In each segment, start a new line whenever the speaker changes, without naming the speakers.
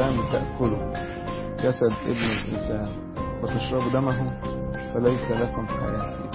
كلام تأكله جسد ابن الإنسان وتشربوا دمه فليس لكم حياة فيه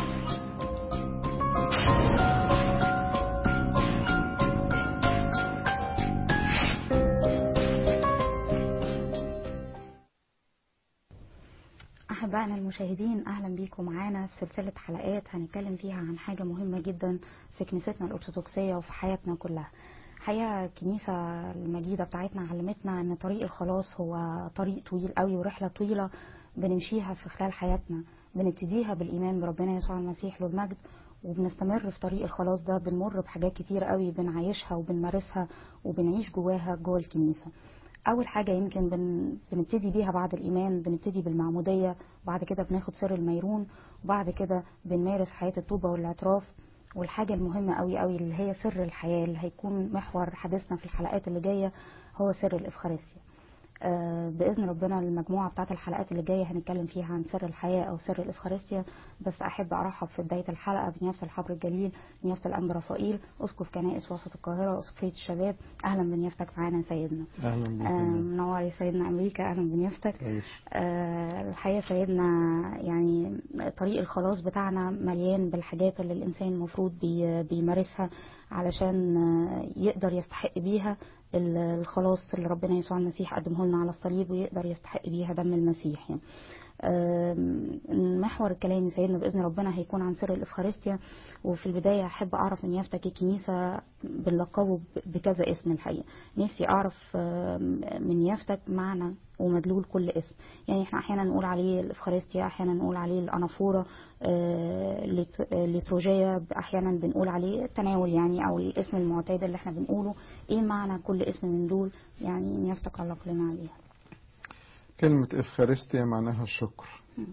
أحبائنا المشاهدين أهلا بيكم معانا في سلسلة حلقات هنتكلم فيها عن حاجة مهمة جدا في كنيستنا الأرثوذكسية وفي حياتنا كلها حقيقة الكنيسة المجيدة بتاعتنا علمتنا أن طريق الخلاص هو طريق طويل قوي ورحلة طويلة بنمشيها في خلال حياتنا بنبتديها بالإيمان بربنا يسوع المسيح له المجد وبنستمر في طريق الخلاص ده بنمر بحاجات كتير قوي بنعيشها وبنمارسها وبنعيش جواها جوه الكنيسة اول حاجه يمكن بن... بنبتدي بيها بعد الايمان بنبتدي بالمعموديه بعد كده بناخد سر الميرون وبعد كده بنمارس حياه التوبه والاعتراف والحاجه المهمه قوي قوي اللي هي سر الحياه اللي هيكون محور حديثنا في الحلقات اللي جايه هو سر الافخارستيا آه باذن ربنا المجموعه بتاعت الحلقات اللي جايه هنتكلم فيها عن سر الحياه او سر الافخارستيا بس احب ارحب في بدايه الحلقه بنيافه الحبر الجليل نيافه الانبا رفائيل اسقف كنائس وسط القاهره اسقفيه الشباب اهلا بنيافتك معانا سيدنا
أهلا بك
آه، منور يا سيدنا امريكا اهلا بنيافتك
عيش.
آه، الحقيقه سيدنا يعني طريق الخلاص بتاعنا مليان بالحاجات اللي الانسان المفروض بي- بيمارسها علشان آه، يقدر يستحق بيها ال- الخلاص اللي ربنا يسوع المسيح قدمه لنا على الصليب ويقدر يستحق بيها دم المسيح يعني. آم، محور الكلام يا سيدنا باذن ربنا هيكون عن سر الافخارستيا وفي البدايه احب اعرف من يافتك الكنيسه بنلقبه ب- بكذا اسم الحقيقه نفسي اعرف آم، من يافتك معنى ومدلول كل اسم يعني احنا احيانا نقول عليه الافخارستيا احيانا نقول عليه الانافوره آه، الليت- الليتروجيه احيانا بنقول عليه التناول يعني او الاسم المعتاد اللي احنا بنقوله ايه معنى كل اسم من دول يعني يافتك علق لنا عليها
كلمة إفخارستيا معناها الشكر
مم.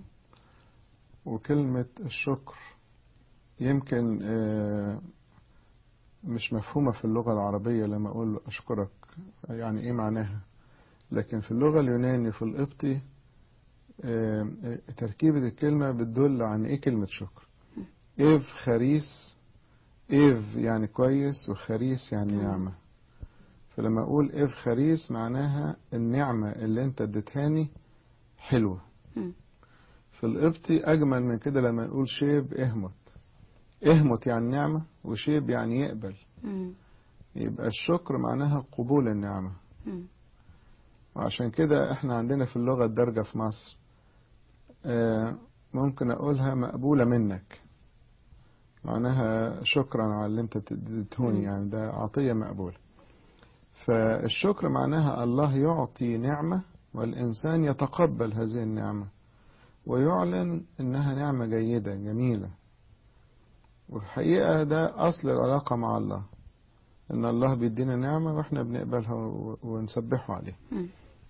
وكلمة الشكر يمكن آه، مش مفهومة في اللغة العربية لما أقول أشكرك يعني إيه معناها لكن في اللغة اليوناني في القبطي آه، آه، تركيبة الكلمة بتدل عن إيه كلمة شكر إيف خريس إيف يعني كويس وخريس يعني
آه.
نعمة فلما أقول إيف خريس معناها النعمة اللي أنت اديتهاني حلوة
مم.
في القبطي أجمل من كده لما نقول شيب اهمت اهمت يعني نعمة وشيب يعني يقبل
مم.
يبقى الشكر معناها قبول النعمة
مم.
وعشان كده احنا عندنا في اللغة الدارجة في مصر آه، ممكن أقولها مقبولة منك معناها شكرا على اللي انت اديتهوني
مم.
يعني ده عطية مقبولة فالشكر معناها الله يعطي نعمة والإنسان يتقبل هذه النعمة ويعلن إنها نعمة جيدة جميلة والحقيقة ده أصل العلاقة مع الله إن الله بيدينا نعمة وإحنا بنقبلها و- ونسبحه عليها
مم.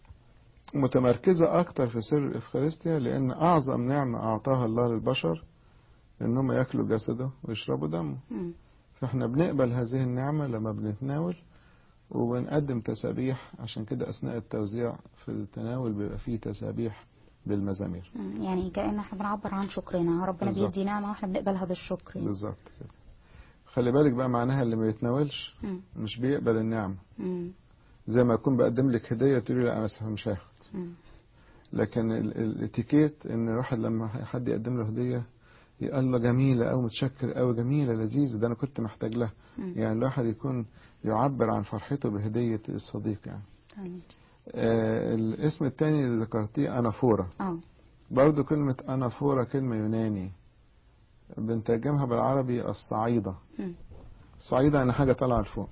متمركزة أكتر في سر الإفخارستيا لأن أعظم نعمة أعطاها الله للبشر إنهم يأكلوا جسده ويشربوا دمه
مم.
فإحنا بنقبل هذه النعمة لما بنتناول وبنقدم تسابيح عشان كده أثناء التوزيع في التناول بيبقى فيه تسابيح بالمزامير
مم. يعني كأن احنا بنعبر عن شكرنا ربنا
بالظبط.
بيدي نعمة واحنا بنقبلها بالشكر يعني.
بالظبط كده خلي بالك بقى معناها اللي ما يتناولش
مم.
مش بيقبل النعمة
مم.
زي ما أكون بقدم لك هدية تقولي لا أنا أسف مش هاخد
مم.
لكن ال- ال- الاتيكيت ان الواحد لما حد يقدم له هديه يقول له جميله او متشكر او جميله لذيذه ده انا كنت محتاج لها
مم.
يعني الواحد يكون يعبر عن فرحته بهديه الصديق يعني
تمام.
آه الاسم الثاني اللي ذكرتيه انافوره
اه
برضو كلمه انافوره كلمه يوناني بنترجمها بالعربي الصعيده
مم.
صعيده يعني حاجه طالعه لفوق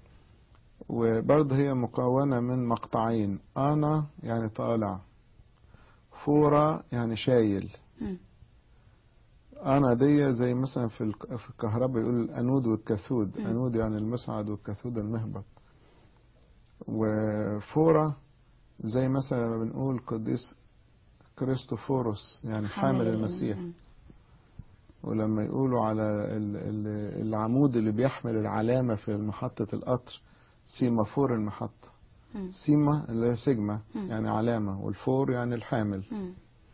وبرضه هي مكونه من مقطعين انا يعني طالع فورة يعني شايل
مم.
انا دي زي مثلا في الك- في الكهرباء يقول الانود والكاثود
مم.
انود يعني المصعد والكاثود المهبط وفورة زي مثلا لما بنقول قديس كريستوفوروس يعني حامل المسيح
مم.
ولما يقولوا على ال- ال- العمود اللي بيحمل العلامة في محطة القطر سيمافور المحطة
مم.
سيما اللي هي سيجما
مم.
يعني علامة والفور يعني الحامل
مم.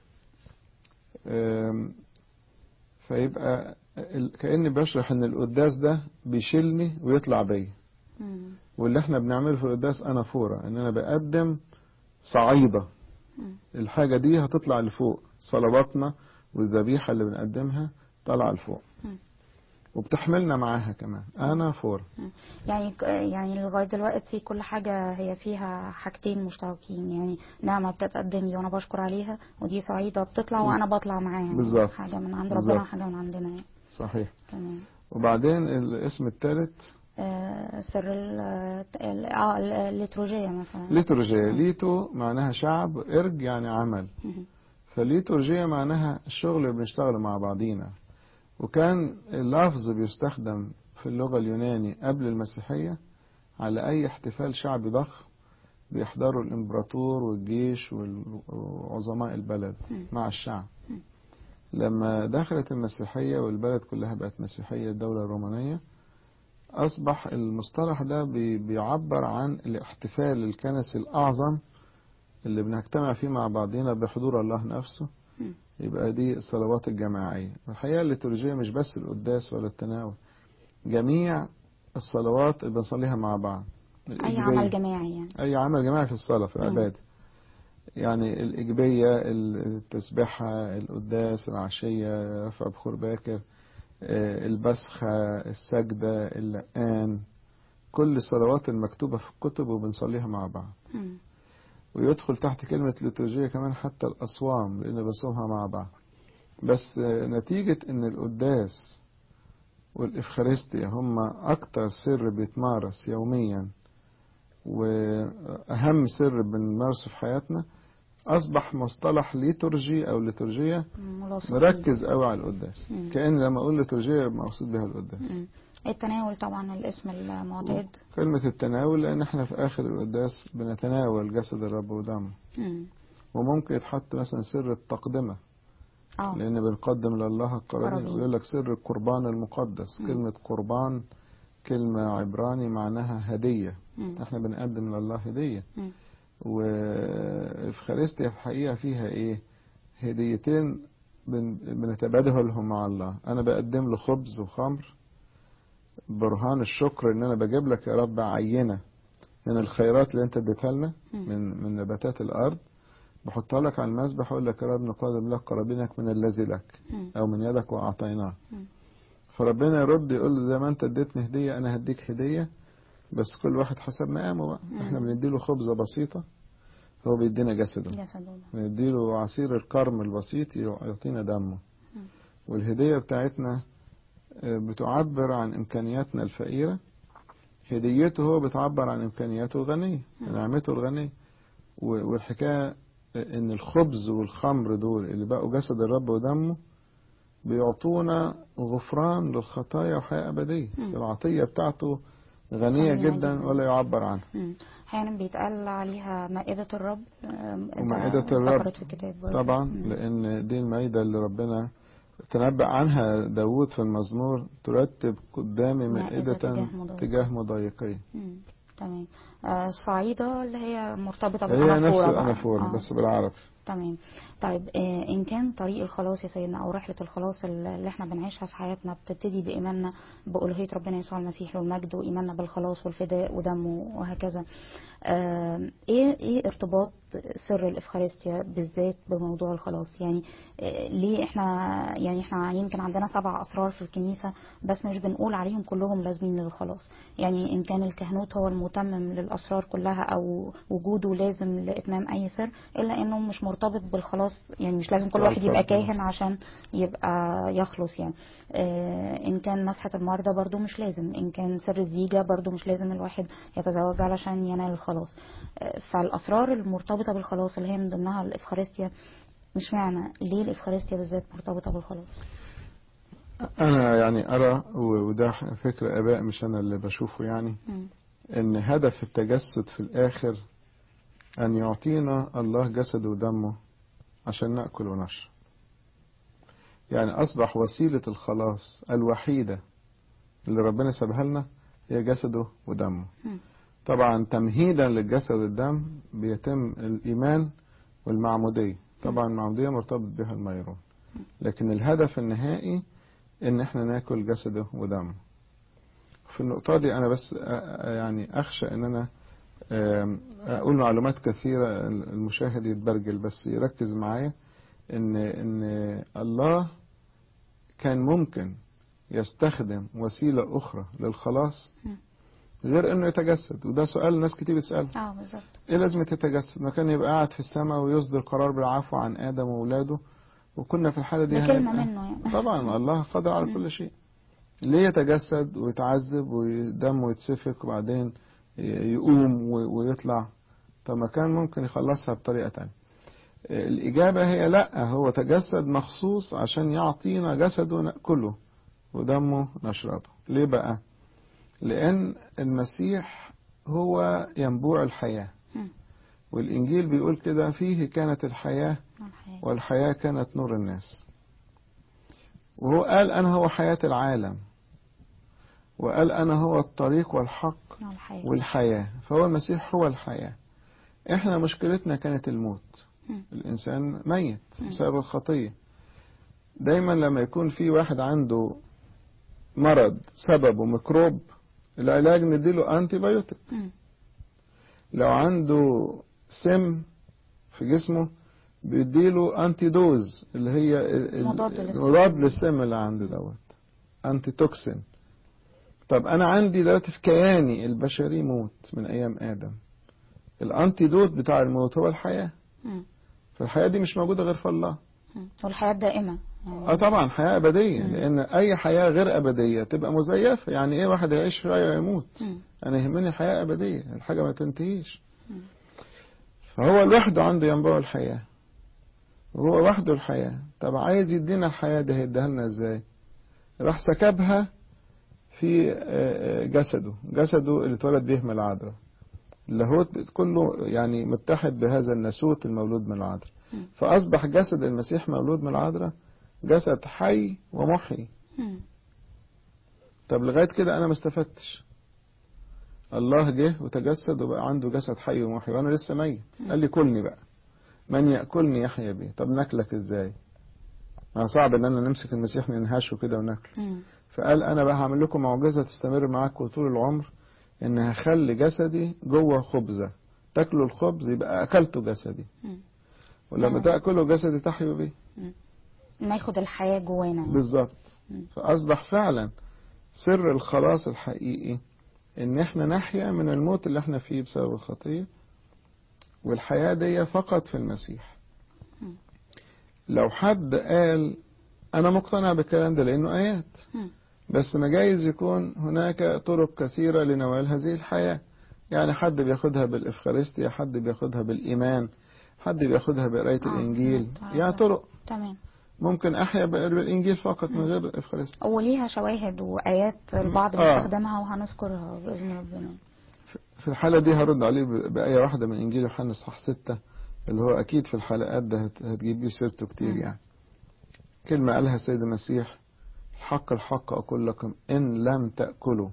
أم، فيبقى ال- كأني بشرح ان القداس ده بيشيلني ويطلع بيا
مم.
واللي احنا بنعمله في القداس انافورة ان انا بقدم صعيدة
مم.
الحاجة دي هتطلع لفوق صلواتنا والذبيحة اللي بنقدمها طالعة لفوق
مم.
وبتحملنا معاها كمان أنا فور
يعني يعني لغايه دلوقتي كل حاجه هي فيها حاجتين مشتركين يعني نعمه بتتقدم لي وانا بشكر عليها ودي سعيده بتطلع وانا بطلع معاها
بالظبط.
حاجه من عند ربنا
بالظبط.
وحاجه من عندنا يعني
صحيح
تمام
وبعدين الاسم الثالث
آه، سر ال ال- اه الليتروجيه مثلا
ليتورجيا ليتو معناها شعب ارج يعني عمل
مهم.
فليتورجيا معناها الشغل اللي بنشتغله مع بعضينا وكان اللفظ بيستخدم في اللغة اليوناني قبل المسيحية على أي احتفال شعبي ضخم بيحضره الإمبراطور والجيش وال- وعظماء البلد
مم.
مع الشعب
مم.
لما دخلت المسيحية والبلد كلها بقت مسيحية الدولة الرومانية أصبح المصطلح ده بي- بيعبر عن الاحتفال الكنسي الأعظم اللي بنجتمع فيه مع بعضنا بحضور الله نفسه
مم.
يبقى دي الصلوات الجماعية الحقيقة الليتورجية مش بس القداس ولا التناول جميع الصلوات اللي بنصليها مع بعض
اي
الإجبية.
عمل جماعي يعني
أي عمل جماعي في الصلاة في
مم.
العبادة يعني الإجبية التسبيحة القداس العشية رفع بخور باكر آه، البسخة السجدة اللقان كل الصلوات المكتوبة في الكتب وبنصليها مع بعض
مم.
ويدخل تحت كلمة ليتورجية كمان حتى الأصوام لأن بنصومها مع بعض بس آه، نتيجة إن القداس والإفخارستيا هم أكتر سر بيتمارس يوميا وأهم سر بنمارسه في حياتنا أصبح مصطلح ليتورجي أو ليتورجية
ملاصق
مركز قوي على القداس
مم.
كأن لما أقول ليتورجية مقصود بها القداس
مم. التناول طبعا الاسم المعتاد
كلمة التناول لأن احنا في آخر القداس بنتناول جسد الرب ودمه
مم.
وممكن يتحط مثلا سر التقدمة
اه
لأن بنقدم لله القرابين
قرابين.
ويقول لك سر القربان المقدس
مم.
كلمة قربان كلمة عبراني معناها هدية
مم.
احنا بنقدم لله هدية
مم.
وإفخارستيا في الحقيقة فيها إيه هديتين بن- بنتبادلهم مع الله أنا بقدم له خبز وخمر برهان الشكر إن أنا بجيب لك يا رب عينة من الخيرات اللي أنت اديتها لنا
مم.
من من نباتات الأرض بحطها لك على المذبح أقول لك يا رب نقدم لك قرابينك من الذي لك
مم.
أو من يدك وأعطيناه
مم.
فربنا يرد يقول له زي ما أنت اديتني هدية أنا هديك هدية بس كل واحد حسب مقامه بقى
مم.
احنا بنديله خبزة بسيطة هو بيدينا جسده
جسده
نديله عصير الكرم البسيط يعطينا دمه
مم.
والهدية بتاعتنا آه، بتعبر عن إمكانياتنا الفقيرة هديته هو بتعبر عن إمكانياته الغنية
مم.
نعمته الغنية و- والحكاية آه، إن الخبز والخمر دول اللي بقوا جسد الرب ودمه بيعطونا غفران للخطايا وحياة أبدية
مم.
العطية بتاعته غنية
غنية
جدا
جداً.
ولا يعبر عنها
مم. احيانا بيتقال عليها مائدة الرب آم، ده
ومائدة الرب
ذكرت في الكتاب برضه.
طبعا
مم.
لأن دي المائدة اللي ربنا تنبأ عنها داود في المزمور ترتب قدامي
مائدة
مائدة
تجاه مضايق.
تجاه مضايقي
مم. تمام آه، الصعيدة اللي هي مرتبطة
هي
بالأنافورة
نفس
بقى.
الأنافورة
آه.
بس بالعربي
تمام طيب آه، إن كان طريق الخلاص يا سيدنا أو رحلة الخلاص اللي احنا بنعيشها في حياتنا بتبتدي بإيماننا بألوهية ربنا يسوع المسيح له المجد وإيماننا بالخلاص والفداء ودمه وهكذا آه، إيه إيه ارتباط سر الإفخارستيا بالذات بموضوع الخلاص يعني آه، ليه احنا يعني احنا يمكن عندنا سبع أسرار في الكنيسة بس مش بنقول عليهم كلهم لازمين للخلاص يعني إن كان الكهنوت هو المتمم للأسرار كلها أو وجوده لازم لإتمام أي سر إلا إنه مش مرتبط بالخلاص يعني مش لازم كل
لا،
واحد يبقى
طبعاً.
كاهن عشان يبقى يخلص يعني آه، إن كان مسحة المرضى برضو مش لازم إن كان سر الزيجة برضو مش لازم الواحد يتزوج علشان ينال الخلاص آه، فالأسرار المرتبطة بالخلاص اللي هي من ضمنها الإفخارستيا مش معنى ليه الإفخارستيا بالذات مرتبطة بالخلاص
أنا يعني أرى و- وده فكر آباء مش أنا اللي بشوفه يعني
مم.
إن هدف التجسد في الآخر أن يعطينا الله جسده ودمه عشان نأكل ونشرب يعني أصبح وسيلة الخلاص الوحيدة اللي ربنا سابها لنا هي جسده ودمه
مم.
طبعا تمهيدا للجسد والدم بيتم الإيمان والمعمودية طبعا المعمودية مرتبط بها الميرون لكن الهدف النهائي إن احنا ناكل جسده ودمه في النقطة دي أنا بس أ- أ- يعني أخشى إن أنا آم، اقول معلومات كثيرة المشاهد يتبرجل بس يركز معايا ان ان الله كان ممكن يستخدم وسيلة اخرى للخلاص
مم.
غير انه يتجسد وده سؤال ناس كتير بتسأله
اه بالظبط
ايه لازمة يتجسد ما كان يبقى قاعد في السماء ويصدر قرار بالعفو عن ادم واولاده وكنا في الحالة دي
ده كلمة
هنبقى-
منه يعني
طبعا الله قادر على كل شيء ليه يتجسد ويتعذب ودمه يتسفك وبعدين يقوم و- ويطلع طب ما كان ممكن يخلصها بطريقة تانية الإجابة هي لا هو تجسد مخصوص عشان يعطينا جسده نأكله ودمه نشربه ليه بقى لأن المسيح هو ينبوع الحياة
مم.
والإنجيل بيقول كده فيه كانت الحياة
الحياة.
والحياة كانت نور الناس وهو قال أنا هو حياة العالم وقال أنا هو الطريق والحق
الحياة
والحياة فهو المسيح هو الحياة احنا مشكلتنا كانت الموت
مم.
الإنسان ميت
مم.
بسبب الخطية دايما لما يكون في واحد عنده مرض سببه ميكروب العلاج نديله انتي بايوتيك
مم.
لو عنده سم في جسمه بيديله انتي دوز اللي هي ال- ال-
مضاد للسم.
مضاد للسم اللي عنده دوت انتي توكسين طب انا عندي دلوقتي في كياني البشري موت من ايام ادم الانتي دوت بتاع الموت هو الحياه
مم.
فالحياه دي مش موجوده غير في الله
مم. والحياة دائمة يعني
اه طبعا حياه ابديه
مم.
لان اي حياه غير ابديه تبقى مزيفه يعني ايه واحد يعيش شويه ويموت
مم.
انا يهمني حياه ابديه الحاجه ما تنتهيش
مم.
فهو لوحده عنده ينبوع الحياه وهو وحده الحياه طب عايز يدينا الحياه دي هيديها لنا ازاي راح سكبها في آه، آه، جسده جسده اللي اتولد به من العذراء اللاهوت كله يعني متحد بهذا الناسوت المولود من العذراء
مم.
فأصبح جسد المسيح مولود من العذراء جسد حي ومحيي
مم.
طب لغاية كده أنا ما استفدتش الله جه وتجسد وبقى عنده جسد حي ومحيي وأنا لسه ميت قال لي كلني بقى من يأكلني يحيا بي طب ناكلك ازاي ما صعب ان انا نمسك المسيح ننهشه كده وناكله
مم.
فقال انا بقى هعمل لكم معجزة تستمر معاكم طول العمر ان هخلي جسدي جوه خبزة تاكلوا الخبز يبقى اكلتوا جسدي
مم.
ولما
تمام.
تاكلوا جسدي تحيوا بيه
ناخد الحياة جوانا يعني.
بالظبط
مم.
فأصبح فعلا سر الخلاص الحقيقي إن إحنا نحيا من الموت اللي إحنا فيه بسبب الخطية والحياة دي فقط في المسيح
مم.
لو حد قال أنا مقتنع بالكلام ده لأنه آيات
مم.
بس ما جايز يكون هناك طرق كثيرة لنوال هذه الحياة يعني حد بياخدها بالإفخارستيا حد بياخدها بالإيمان حد بياخدها بقراية
آه،
الإنجيل
آه،
يعني
آه.
طرق
تمام
ممكن أحيا بالإنجيل فقط من غير الإفخارستيا
وليها شواهد وآيات البعض
آه.
بيستخدمها وهنذكرها بإذن ربنا
في الحالة دي هرد عليه ب- بآية واحدة من إنجيل يوحنا صح ستة اللي هو أكيد في الحلقات ده هت- هتجيب لي سيرته كتير
مم.
يعني كلمة قالها السيد المسيح الحق الحق أقول لكم إن لم تأكلوا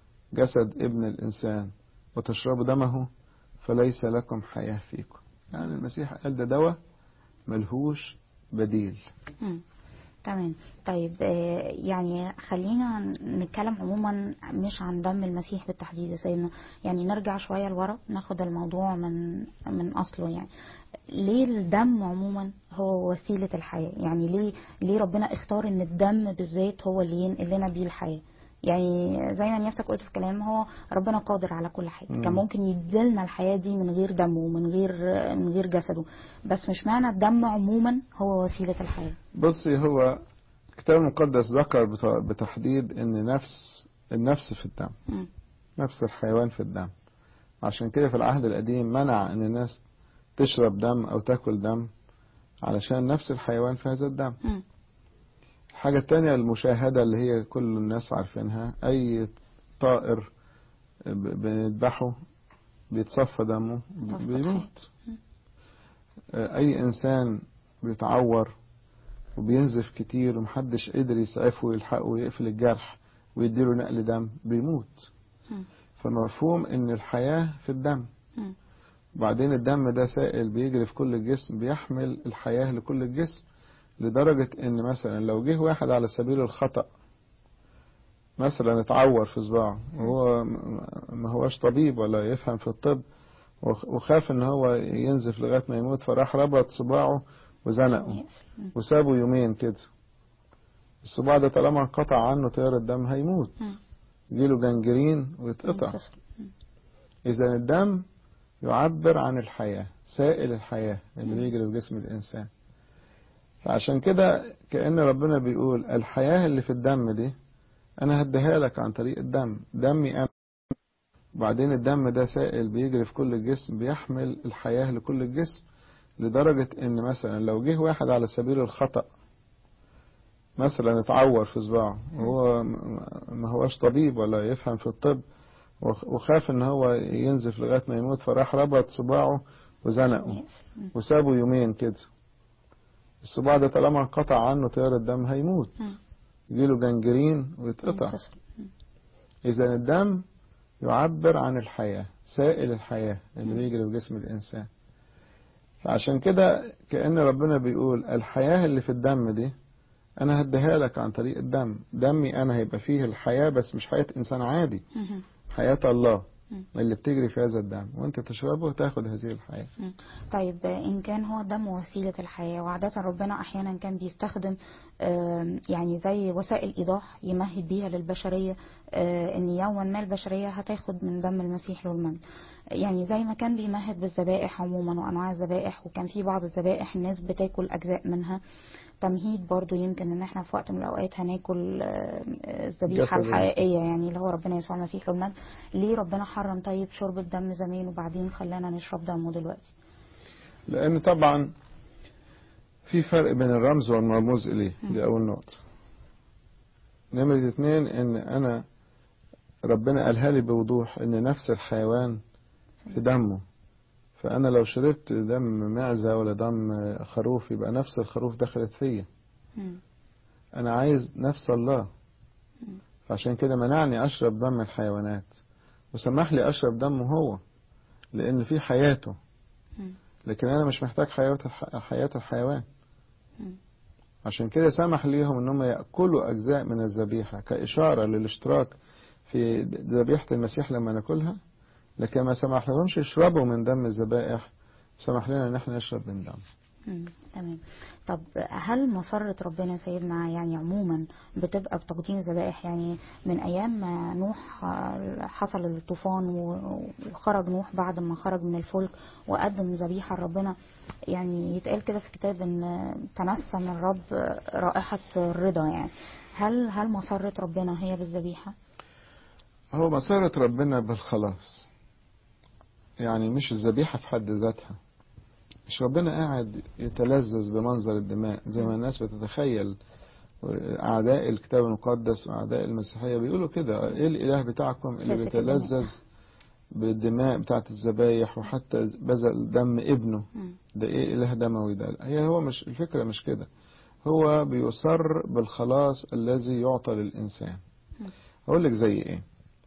جسد ابن الإنسان وتشربوا دمه فليس لكم حياة فيكم يعني المسيح قال ده دواء ملهوش بديل
مم. تمام طيب آه، يعني خلينا نتكلم عموما مش عن دم المسيح بالتحديد يا سيدنا يعني نرجع شوية لورا ناخد الموضوع من من أصله يعني ليه الدم عموما هو وسيلة الحياة يعني ليه ليه ربنا اختار ان الدم بالذات هو اللي ينقل لنا بيه الحياة يعني زي ما نيافتك قلت في كلام هو ربنا قادر على كل حاجة
مم.
كان ممكن يديلنا الحياة دي من غير دمه ومن غير من غير جسده بس مش معنى الدم عموما هو وسيلة الحياة
بصي هو الكتاب المقدس ذكر بت- بتحديد ان نفس النفس في الدم
مم.
نفس الحيوان في الدم عشان كده في العهد القديم منع ان الناس تشرب دم او تاكل دم علشان نفس الحيوان في هذا الدم
مم.
الحاجة التانية المشاهدة اللي هي كل الناس عارفينها اي طائر ب- بنذبحه بيتصفى دمه
تفقد
بيموت
مم.
اي انسان بيتعور وبينزف كتير ومحدش قدر يسعفه ويلحقه ويقفل الجرح ويديله نقل دم بيموت
مم.
فمفهوم ان الحياة في الدم
مم.
وبعدين الدم ده سائل بيجري في كل الجسم بيحمل الحياة لكل الجسم لدرجة ان مثلا لو جه واحد على سبيل الخطأ مثلا اتعور في صباعه وهو م- ما هوش طبيب ولا يفهم في الطب وخ- وخاف ان هو ينزف لغاية ما يموت فراح ربط صباعه وزنقه
يقفل. مم.
وسابه يومين كده الصباع ده طالما انقطع عنه تيار الدم هيموت
مم.
يجيله جنجرين ويتقطع
ينفصل. مم.
إذا الدم يعبر عن الحياة سائل الحياة اللي بيجري في جسم الإنسان فعشان كده كأن ربنا بيقول الحياة اللي في الدم دي أنا هديها لك عن طريق الدم دمي أنا وبعدين الدم ده سائل بيجري في كل الجسم بيحمل الحياة لكل الجسم لدرجة إن مثلا لو جه واحد على سبيل الخطأ مثلا اتعور في صباعه وهو م- ما هوش طبيب ولا يفهم في الطب وخ- وخاف ان هو ينزف لغايه ما يموت فراح ربط صباعه وزنقه
يقفل. مم.
وسابه يومين كده الصباع ده طالما انقطع عنه تيار الدم هيموت
مم.
يجيله جنجرين ويتقطع
ينفصل. مم.
اذا الدم يعبر عن الحياه سائل الحياه اللي بيجري في جسم الانسان فعشان كده كأن ربنا بيقول الحياة اللي في الدم دي أنا هديها لك عن طريق الدم دمي أنا هيبقى فيه الحياة بس مش حياة إنسان عادي
مم.
حياة الله
مم.
اللي بتجري في هذا الدم وانت تشربه وتاخد هذه الحياة
مم. طيب إن كان هو الدم وسيلة الحياة وعادة ربنا أحيانا كان بيستخدم آم، يعني زي وسائل إيضاح يمهد بيها للبشرية آه، إن يوما ما البشرية هتاخد من دم المسيح له المجد يعني زي ما كان بيمهد بالذبائح عموما وأنواع الذبائح وكان في بعض الذبائح الناس بتاكل أجزاء منها تمهيد برضو يمكن ان احنا في وقت من الاوقات هناكل آه، الذبيحه
جسد
الحقيقيه يعني اللي هو ربنا يسوع المسيح له المجد ليه ربنا حرم طيب شرب الدم زمان وبعدين خلانا نشرب دمه دلوقتي
لأن طبعا في فرق بين الرمز والمرموز إليه دي أول نقطة نمرة اتنين إن أنا ربنا قالها لي بوضوح إن نفس الحيوان في دمه فأنا لو شربت دم معزة ولا دم خروف يبقى نفس الخروف دخلت فيا
مم.
أنا عايز نفس الله فعشان كده منعني أشرب دم الحيوانات وسمح لي أشرب دمه هو لأن في حياته
مم.
لكن أنا مش محتاج حياة الح- حياة الحيوان
مم.
عشان كده سمح ليهم ان هم ياكلوا اجزاء من الذبيحه كاشاره للاشتراك في ذبيحه المسيح لما ناكلها لكن ما سمح لهمش يشربوا من دم الذبائح سمح لنا ان احنا نشرب من دم
مم. تمام طب هل مسرة ربنا سيدنا يعني عموما بتبقى بتقديم الذبائح يعني من ايام ما نوح آه، حصل الطوفان و- وخرج نوح بعد ما خرج من الفلك وقدم ذبيحة لربنا يعني يتقال كده في الكتاب ان تنسم الرب رائحة الرضا يعني هل هل مسرة ربنا هي بالذبيحة؟
هو مسارة ربنا بالخلاص يعني مش الذبيحه في حد ذاتها مش ربنا قاعد يتلذذ بمنظر الدماء زي ما الناس بتتخيل أعداء الكتاب المقدس وأعداء المسيحية بيقولوا كده إيه الإله بتاعكم اللي
سفك الدماء.
بيتلذذ بالدماء بتاعت الذبايح وحتى بذل دم ابنه
مم.
ده إيه إله دموي ده هي هو مش الفكرة مش كده هو بيصر بالخلاص الذي يعطى للإنسان
مم.
أقول لك زي إيه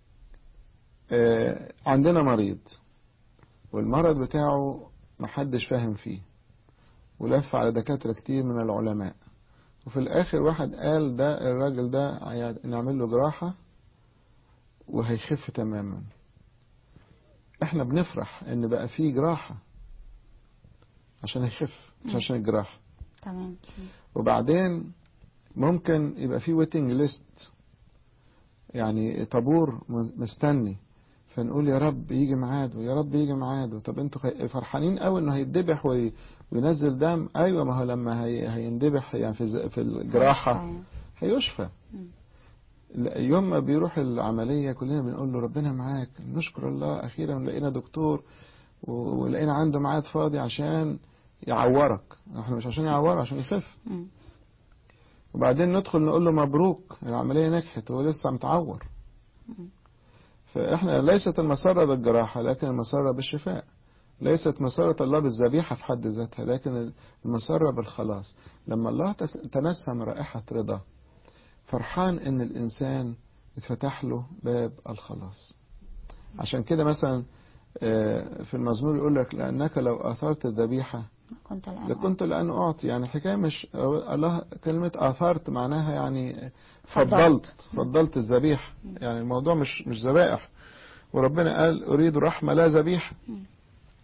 آه عندنا مريض والمرض بتاعه محدش فاهم فيه ولف على دكاترة كتير من العلماء وفي الآخر واحد قال ده الراجل ده هي- نعمل له جراحة وهيخف تماما احنا بنفرح ان بقى فيه جراحة عشان يخف مش
مم.
عشان الجراحة
تمام مم.
وبعدين ممكن يبقى في ويتنج ليست يعني طابور م- مستني فنقول يا رب يجي ميعاده يا رب يجي ميعاده طب انتوا خي- فرحانين قوي انه هيتذبح وي- وينزل دم ايوه ما هو لما هي هيندبح يعني في ز- في الجراحه
يعني.
هيشفى
مم.
لا، يوم ما بيروح العمليه كلنا بنقول له ربنا معاك نشكر الله اخيرا لقينا دكتور و- ولقينا عنده ميعاد فاضي عشان يعورك احنا مش عشان يعورك عشان يخف
مم.
وبعدين ندخل نقول له مبروك العملية نجحت هو لسه متعور
مم.
فإحنا ليست المسرة بالجراحة لكن المسرة بالشفاء ليست مسرة الله بالذبيحة في حد ذاتها لكن المسرة بالخلاص لما الله تس- تنسم رائحة رضا فرحان إن الإنسان اتفتح له باب الخلاص عشان كده مثلا آه، في المزمور يقول لك لأنك لو أثرت الذبيحة
كنت الآن
لكنت الآن أعطي يعني الحكاية مش الله كلمة آثرت معناها يعني
فضلت.
فضلت فضلت الذبيحة يعني الموضوع مش مش ذبائح وربنا قال أريد رحمة لا ذبيحة
مم.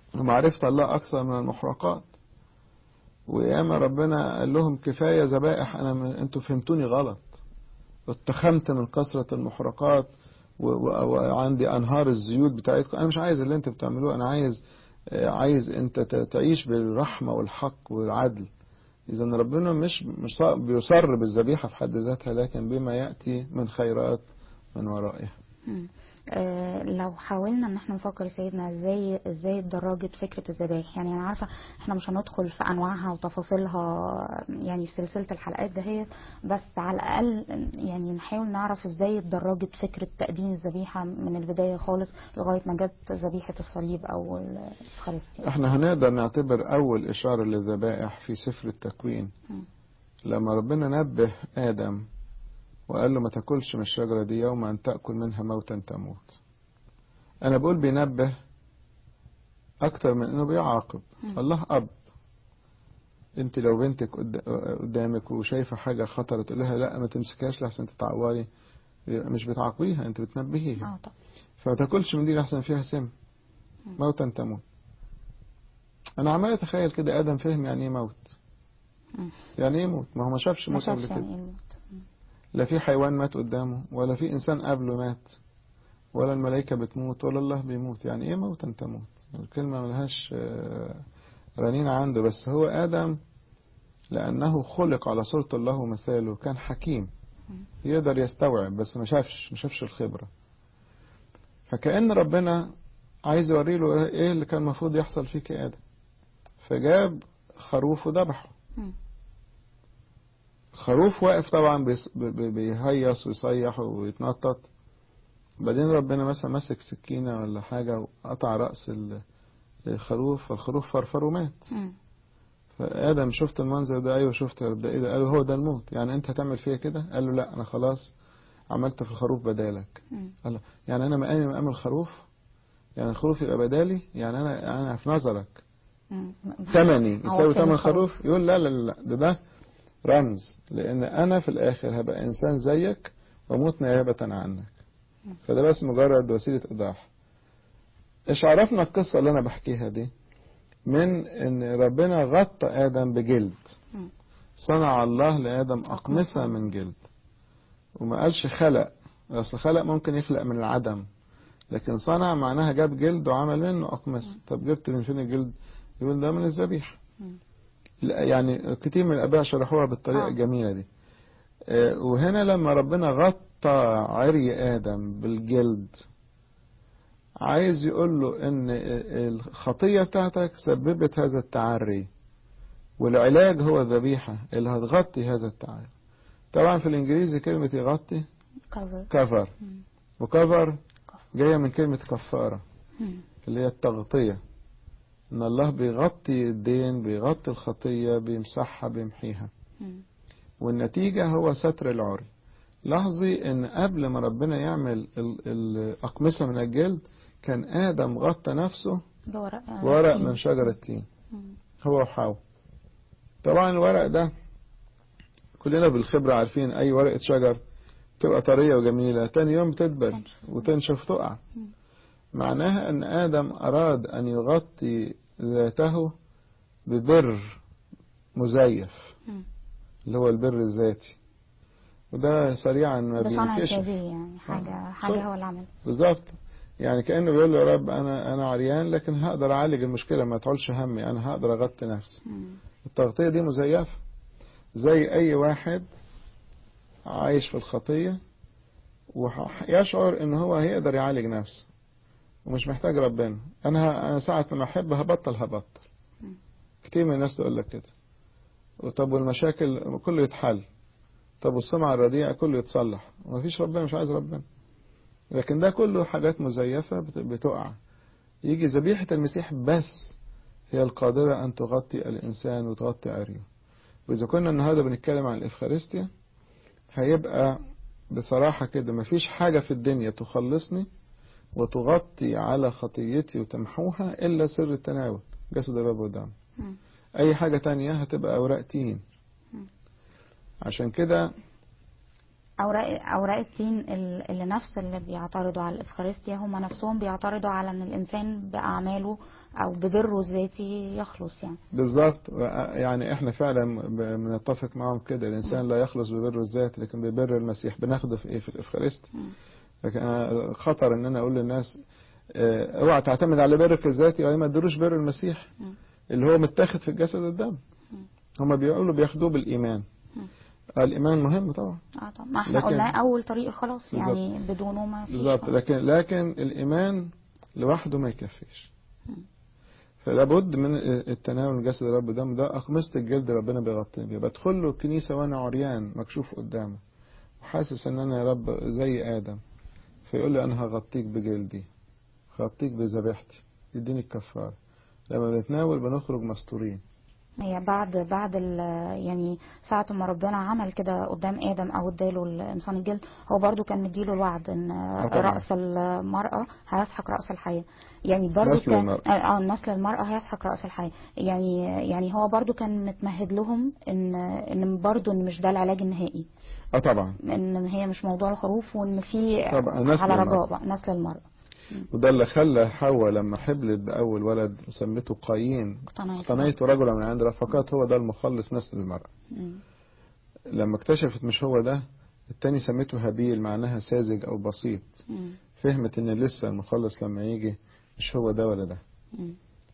ومعرفة الله أكثر من المحرقات وياما ربنا قال لهم كفاية ذبائح أنا م... أنتوا فهمتوني غلط اتخمت من كثرة المحرقات و... و... وعندي أنهار الزيوت بتاعتكم أنا مش عايز اللي أنتوا بتعملوه أنا عايز عايز أنت تعيش بالرحمة والحق والعدل إذا ربنا مش مش بيصر بالذبيحة في حد ذاتها لكن بما يأتي من خيرات من ورائها.
آه لو حاولنا ان احنا نفكر سيدنا ازاي ازاي اتدرجت فكره الذبائح يعني انا عارفه احنا مش هندخل في انواعها وتفاصيلها يعني في سلسله الحلقات دهيت بس على الاقل يعني نحاول نعرف ازاي اتدرجت فكره تقديم الذبيحه من البدايه خالص لغايه ما جت ذبيحه الصليب او الفلسطين
احنا هنقدر نعتبر اول اشاره للذبائح في سفر التكوين
م.
لما ربنا نبه ادم وقال له ما تاكلش من الشجرة دي يوم أن تأكل منها موتا تموت أنا بقول بينبه أكتر من أنه بيعاقب
م.
الله أب أنت لو بنتك قدامك وشايفة حاجة خطر تقول لها لا ما تمسكهاش لحسن تتعوري مش بتعاقبيها أنت بتنبهيها
اه طبعا
فما تاكلش من دي لحسن فيها سم موتا تموت أنا عمال أتخيل كده آدم فهم يعني إيه موت
م.
يعني إيه موت ما هو ما شافش
ما
موت قبل
شافش
كده
يعني ايه الموت
لا في حيوان مات قدامه ولا في إنسان قبله مات ولا الملائكة بتموت ولا الله بيموت يعني إيه موتا تموت الكلمة ملهاش رنينة عنده بس هو آدم لأنه خلق على صورة الله ومثاله كان حكيم يقدر يستوعب بس ما شافش ما شافش الخبرة فكأن ربنا عايز يوري له إيه اللي كان المفروض يحصل فيك يا آدم فجاب خروف وذبحه خروف واقف طبعا بيهيص ويصيح ويتنطط بعدين ربنا مثلا مسك سكينة ولا حاجة وقطع رأس الخروف فالخروف فرفر ومات
م.
فآدم شفت المنظر ده أيوه شفت ده إيه ده قال له هو ده الموت يعني أنت هتعمل فيا كده قال له لا أنا خلاص عملت في الخروف بدالك
م.
قال له يعني أنا مقامي مقام الخروف يعني الخروف يبقى بدالي يعني أنا أنا في نظرك
م.
ثمني يساوي
عوضتني
ثمن
الخروف.
خروف يقول لا لا لا ده ده رمز لأن أنا في الآخر هبقى إنسان زيك وأموت نيابة عنك فده بس مجرد وسيلة إيضاح إيش عرفنا القصة اللي أنا بحكيها دي من إن ربنا غطى آدم بجلد
م.
صنع الله لآدم أقمصة من جلد وما قالش خلق أصل خلق ممكن يخلق من العدم لكن صنع معناها جاب جلد وعمل منه أقمصة طب جبت من فين الجلد يقول ده من الذبيحة
م.
لا، يعني كتير من الآباء شرحوها بالطريقة
آه.
الجميلة دي آه، وهنا لما ربنا غطى عري آدم بالجلد عايز يقول له ان الخطية بتاعتك سببت هذا التعري والعلاج هو الذبيحة اللي هتغطي هذا التعري طبعا في الانجليزي كلمة يغطي
كفر
كفر
م.
وكفر جاية من كلمة كفارة
م.
اللي هي التغطية ان الله بيغطي الدين بيغطي الخطية بيمسحها بيمحيها
م.
والنتيجة هو ستر العري لاحظي ان قبل ما ربنا يعمل ال- الأقمصة من الجلد كان آدم غطى نفسه
بورق آه،
ورق
تين.
من شجرة تين
م.
هو وحواء طبعا الورق ده كلنا بالخبرة عارفين أي ورقة شجر تبقى طرية وجميلة تاني يوم تدبل
تنشف.
وتنشف تقع
م.
معناها أن آدم أراد أن يغطي ذاته ببر مزيف
م.
اللي هو البر الذاتي وده سريعا ما
بصنع
بينكشف
الكاذب يعني حاجة
آه.
حاجة
صح.
هو اللي عملها
بالظبط يعني كأنه بيقول له يا رب أنا أنا عريان لكن هقدر أعالج المشكلة ما تعولش همي أنا هقدر أغطي نفسي
م.
التغطية دي مزيفة زي أي واحد عايش في الخطية ويشعر إن هو هيقدر يعالج نفسه ومش محتاج ربنا أنا ه- أنا ساعة ما أحب هبطل هبطل
م.
كتير من الناس تقول لك كده طب والمشاكل كله يتحل طب والسمعة الرديئة كله يتصلح ومفيش ربنا مش عايز ربنا لكن ده كله حاجات مزيفة بت- بتقع يجي ذبيحة المسيح بس هي القادرة أن تغطي الإنسان وتغطي عريه وإذا كنا النهاردة بنتكلم عن الإفخارستيا هيبقى بصراحة كده مفيش حاجة في الدنيا تخلصني وتغطي على خطيتي وتمحوها إلا سر التناول جسد الرب ودم
م.
أي حاجة تانية هتبقى أوراق تين
م.
عشان كده
اوراق اوراق التين ال- اللي نفس اللي بيعترضوا على الافخارستيا هم نفسهم بيعترضوا على ان الانسان باعماله او ببره الذاتي يخلص يعني
بالظبط يعني احنا فعلا ب- بنتفق معاهم كده الانسان لا يخلص ببر الذات لكن ببر المسيح بناخده في ايه في الافخارست
مم.
لكن أنا خطر ان انا اقول للناس اه، اوعى تعتمد على برك الذاتي وما تدروش بر المسيح
مم.
اللي هو متاخد في الجسد الدم
مم.
هما بيقولوا بياخدوه بالايمان
مم.
آه، الايمان مهم طبعا
اه طبعا ما احنا
لكن-
قلنا اول طريق الخلاص
بالظبط.
يعني بدونه ما فيش
بالظبط
خلاص.
لكن لكن الايمان لوحده ما يكفيش
مم.
فلابد من التناول من جسد الرب دم ده أقمصة الجلد ربنا بيغطيني بيه بدخل له الكنيسة وأنا عريان مكشوف قدامه وحاسس إن أنا يا رب زي آدم فيقول لي أنا هغطيك بجلدي هغطيك بذبيحتي يديني الكفارة لما بنتناول بنخرج مستورين
هي بعد بعد ال يعني ساعة ما ربنا عمل كده قدام آدم أو اداله الإنسان الجلد هو برضو كان مديله الوعد إن
طبعا.
رأس المرأة هيسحق رأس الحية يعني برضو
نسل
كان
المرأة.
اه آه، نسل المرأة هيسحق رأس الحية يعني يعني هو برضو كان متمهد لهم إن إن برضو إن مش ده العلاج النهائي
اه طبعا
إن هي مش موضوع الخروف وإن في
طبعا، نسل
على
المرأة.
رجاء بقى نسل المرأة
وده اللي خلى حواء لما حبلت بأول ولد وسمته قايين
اقتنعت
قنيت رجلا من عند رفقات هو ده المخلص نسل المرأة
مم.
لما اكتشفت مش هو ده التاني سمته هابيل معناها ساذج أو بسيط
مم.
فهمت ان لسه المخلص لما يجي مش هو ده ولا ده
مم.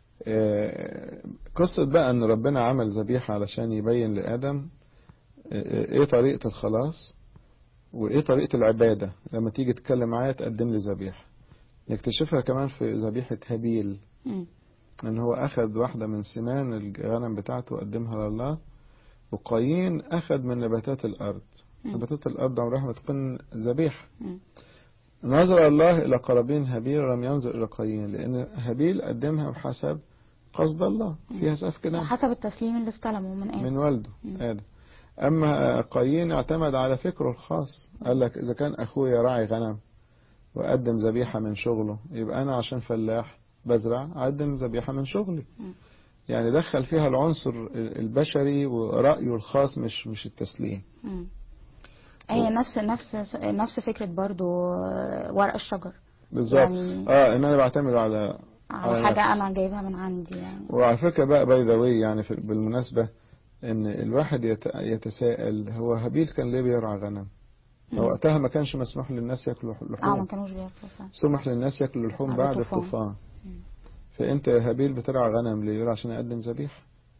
آه، قصة بقى ان ربنا عمل ذبيحة علشان يبين لآدم آه، ايه طريقة الخلاص وايه طريقة العبادة لما تيجي تتكلم معايا تقدم لي ذبيحة نكتشفها كمان في ذبيحة هابيل
مم.
ان هو اخذ واحدة من سمان الغنم بتاعته وقدمها لله وقايين اخذ من نباتات الارض
مم.
نباتات الارض عمرها ما تكون ذبيحة
مم.
نظر الله إلى قرابين هابيل ولم ينظر إلى قايين لأن هابيل قدمها بحسب قصد الله فيها سفك دم
حسب التسليم اللي استلمه من آدم
من والده
مم.
آدم أما قايين اعتمد على فكره الخاص قال لك إذا كان أخويا راعي غنم وقدم ذبيحة من شغله يبقى أنا عشان فلاح بزرع أقدم ذبيحة من شغلي
مم.
يعني دخل فيها العنصر البشري ورأيه الخاص مش مش التسليم
مم. هي نفس نفس نفس فكرة برضو ورق الشجر
بالظبط
يعني-
اه ان انا بعتمد على
على
على
حاجة
نفسي.
أنا جايبها من عندي يعني
وعلى فكرة بقى باي ذا واي يعني في بالمناسبة ان الواحد يت- يتساءل هو هابيل كان ليه بيرعى غنم؟
مم.
هو وقتها ما كانش مسموح للناس ياكلوا
اه ما
لحوم
كانوش بياكلوا فعلا.
سمح للناس ياكلوا لحوم
بعد
بعد
الطوفان.
الطوفان
مم.
فانت يا هابيل بترعى غنم ليه؟ يقول عشان اقدم ذبيحة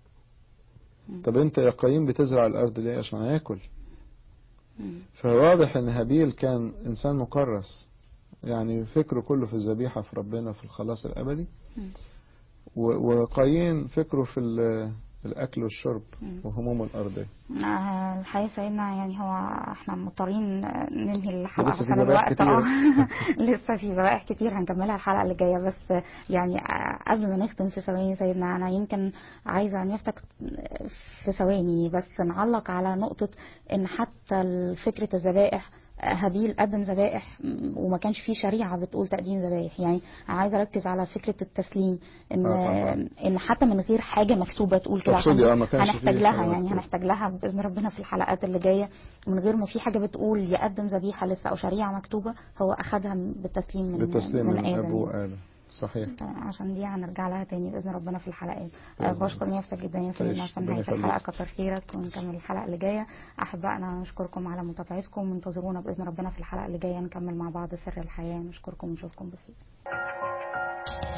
مم.
طب انت يا قايين بتزرع الارض ليه؟ عشان اكل
مم.
فواضح ان هابيل كان انسان مكرس يعني فكره كله في الذبيحة في ربنا في الخلاص الابدي
مم.
و- وقايين فكره في ال- الاكل والشرب
مم.
وهمومه الارضيه
آه، الحقيقة سيدنا يعني هو احنا مضطرين ننهي الحلقة
لسه في
عشان
ذبائح
الوقت
كتير.
اه لسه في ذبائح كتير هنكملها الحلقة اللي جاية بس يعني آه، قبل ما نختم في ثواني سيدنا انا يمكن عايزة نفتك في ثواني بس نعلق على نقطة ان حتى فكرة الذبائح هابيل قدم ذبائح وما كانش فيه شريعة بتقول تقديم ذبائح يعني عايزة اركز على فكرة التسليم ان
آه طبعا.
ان حتى من غير حاجة مكتوبة تقول كده عشان
تقصدي اه ما كانش
هنحتاج
فيه
لها
حاجة
يعني
مكتوبة.
هنحتاج لها باذن ربنا في الحلقات اللي جايه من غير ما في حاجه بتقول يقدم ذبيحه لسه او شريعه مكتوبه هو اخذها بالتسليم من
بالتسليم من
آدم
ابوه
يعني.
ادم صحيح
عشان دي هنرجع لها تاني باذن ربنا في الحلقات آه،
بإذن
بشكر نفسك جدا يا سيدنا
تعيش.
في
ربنا
نهايه
يخليك.
الحلقه كتر خيرك ونكمل الحلقه اللي جايه احبائنا نشكركم على متابعتكم وانتظرونا باذن ربنا في الحلقه اللي جايه نكمل مع بعض سر الحياه نشكركم ونشوفكم بخير